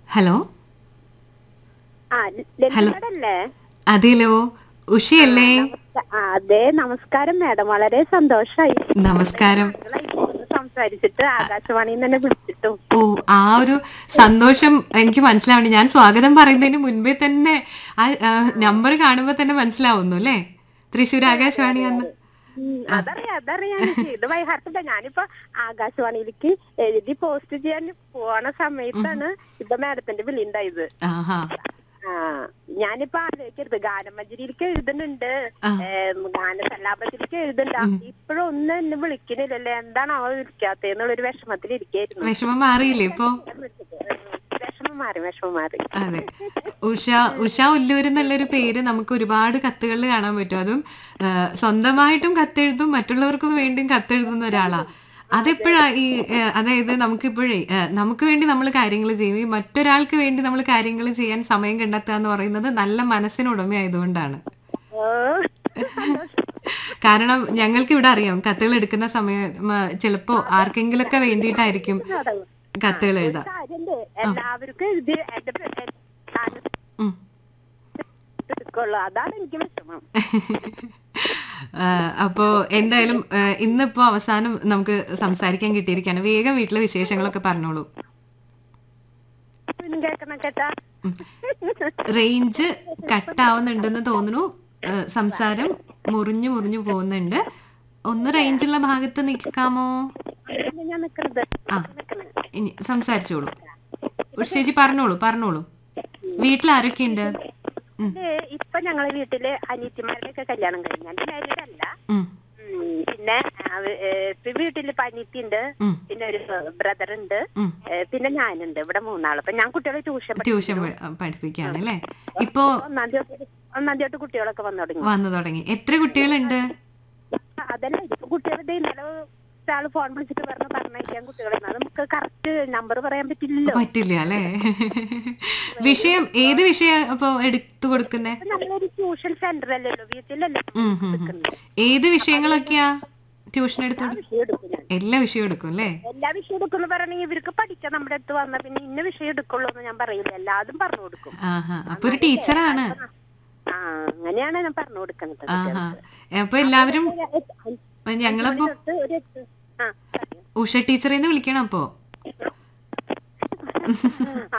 Hello ആ ലക്ഷ്മണല്ലേ അതെല്ലോ ഉഷയല്ലേ അതെ നമസ്കാരം മാഡം വളരെ സന്തോഷായി നമസ്കാരം നിങ്ങളായി ഫോണിൽ സംസാരിച്ചിട്ട് ആകാശവാണിയിൽ തന്നെ വിളിച്ചിട്ടും ഓ ആ ഒരു സന്തോഷം എനിക്ക് മനസ്സിലാവുന്നുണ്ട് ഞാൻ സ്വാഗതം പറയുന്നതിന് മുൻപേ തന്നെ ആ നമ്പർ കാണുമ്പോൾ തന്നെ മനസ്സിലാവുന്നു അല്ലേ തൃശ്ശൂർ ആകാശവാണിയാന്ന് ഉം, അതറിയാം അതറിയാം എനിക്ക്. ഇത് വൈഹാർത്തില്ല ഞാനിപ്പോ ആകാശവാണിയിലേക്ക് എഴുതി പോസ്റ്റ് ചെയ്യാൻ പോണ സമയത്താണ് ഇപ്പൊ മാഡത്തിന്റെ വിളി ഉണ്ടായത് ആഹാ ആ ഞാനിപ്പോ ആലോചിക്കരുത് ഗാനമഞ്ജരിയിലേക്ക് എഴുതുന്നുണ്ട് ആ. ഏം, ഗാനസല്ലാപത്തിലേക്ക് എഴുതുന്നുണ്ട് ഇപ്പോഴും ഒന്നും എന്നെ വിളിക്കുന്നില്ലല്ലേ എന്താണോ വിളിക്കാത്തെന്നുള്ളൊരു വിഷമത്തിൽ ഇരിക്കായിരുന്നു വിഷമം മാറിയില്ലേ ഇപ്പോ വിഷമം മാറി വിഷമം മാറി അതെ ഉഷ ഉഷ ഉല്ലൂർ എന്നുള്ളൊരു പേര് നമുക്ക് ഒരുപാട് കത്തുകളിൽ കാണാൻ പറ്റും അതും ആ, സ്വന്തമായിട്ടും കത്തെഴുതും മറ്റുള്ളവർക്കും വേണ്ടിയും കത്തെഴുതുന്ന ഒരാളാ അതെപ്പോഴാ ഈ ആ, അതായത് നമുക്കിപ്പോഴേ ആ, നമുക്ക് വേണ്ടി നമ്മൾ കാര്യങ്ങൾ ചെയ്യും ഈ മറ്റൊരാൾക്ക് വേണ്ടി നമ്മൾ കാര്യങ്ങൾ ചെയ്യാൻ സമയം കണ്ടെത്തുക എന്ന് പറയുന്നത് നല്ല മനസ്സിന് ഉടമയായതുകൊണ്ടാണ് ഓ കാരണം ഞങ്ങൾക്ക് ഇവിടെ അറിയാം കത്തുകൾ എടുക്കുന്ന സമയം മ, ചിലപ്പോ ആർക്കെങ്കിലൊക്കെ വേണ്ടിയിട്ടായിരിക്കും കത്തുകൾ എഴുതാം കാര്യണ്ട് എല്ലാവർക്കും എഴുതി എന്റെ പേ- എ- ഞാൻ ഉം. എടുക്കുള്ളൂ അതാണ് എനിക്ക് വിഷമം ആ, അപ്പോ എന്തായാലും ആ, ഇന്നിപ്പോ അവസാനം നമുക്ക് സംസാരിക്കാൻ കിട്ടിയിരിക്കുകയാണ് വേഗം വീട്ടിലെ വിശേഷങ്ങളൊക്കെ പറഞ്ഞോളൂ പിന്നെ കേൾക്കണം കേട്ടാ റേഞ്ച് കട്ടാവുന്നുണ്ടെന്ന് തോന്നുന്നു ആ, സംസാരം മുറിഞ്ഞു മുറിഞ്ഞു പോകുന്നുണ്ട് ഒന്ന് റേഞ്ചുള്ള ഭാഗത്ത് നിൽക്കാമോ അങ്ങനെ ഞാൻ നിക്കണത് ആ. നിക്കണേ. ഇനി സംസാരിച്ചോളൂ ചേച്ചി പറഞ്ഞോളൂ പറഞ്ഞോളൂ വീട്ടിൽ ആരൊക്കെയുണ്ട് ഉം, ഇത് ഇപ്പൊ ഞങ്ങളെ വീട്ടില് അനിയത്തിമാരുടെ ഒക്കെ കല്യാണം കഴിഞ്ഞു എന്റെ മാരീഡ് അല്ല ഉം, ഉം, പിന്നെ അവ- ഏ, ഇപ്പൊ വീട്ടില് ഇപ്പൊ അനിയത്തിണ്ട് ഉം, പിന്നെ ഒരു ബ്രദർ ഉണ്ട് ഉം. ഏ, പിന്നെ ഞാനുണ്ട് ഇവിടെ മൂന്നാള് അപ്പൊ ഞാൻ കുട്ടികളെ ട്യൂഷൻ ട്യൂഷൻ പ- പഠിപ്പിക്കുകയാണ് അല്ലേ ഇപ്പോ ഒന്നാം തീയതി ഒന്നാം തീയതി തൊട്ട് കുട്ടികളൊക്കെ വന്നു തുടങ്ങി വന്നു തുടങ്ങി എത്ര കുട്ടികളുണ്ട് അതല്ല ഇപ്പൊ കുട്ടികളുടെ ഇന്നലെ ആള് ഫോൺ വിളിച്ചിട്ട് പറഞ്ഞു പറഞ്ഞയക്കാൻ കുട്ടികളെ അത് നമുക്ക് കറക്റ്റ് നമ്പർ പറയാൻ പറ്റില്ലല്ലോ പറ്റില്ല അല്ലേ വിഷയം ഏത് വിഷയം അപ്പൊ എടുത്തു കൊടുക്കുന്നേ ഇപ്പൊ നമ്മളൊരു ട്യൂഷൻ സെന്റർ അല്ലല്ലോ വീട്ടിലല്ലേ ഉം, ഉം, ഉം. ഏത് വിഷയങ്ങളൊക്കെയാ ട്യൂഷൻ എടുത്തു കൊടുക്ക- വിഷയം എടുക്കും ഞാൻ എല്ലാ വിഷയവും എടുക്കും അല്ലേ എല്ലാ വിഷയം എടുക്കുന്നു പറയണെങ്കിൽ ഇവർക്ക് പഠിക്കാൻ നമ്മുടെ അടുത്ത് വന്ന പിന്നെ ഇന്ന വിഷയം എടുക്കുള്ളൂ എന്ന് ഞാൻ പറയില്ല എല്ലാതും പറഞ്ഞു കൊടുക്കും ആഹാ അപ്പൊ ഒരു ടീച്ചറാണ് ആ അങ്ങനെയാണ് ഞാൻ പറഞ്ഞു കൊടുക്കുന്നത് ആഹാ അപ്പൊ എല്ലാവരും ഞങ്ങളപ്പോ തൊട്ട് ഒരു എട്ട് ആ പറയൂ. ഉഷ ടീച്ചറിന്ന് വിളിക്കണം അപ്പോ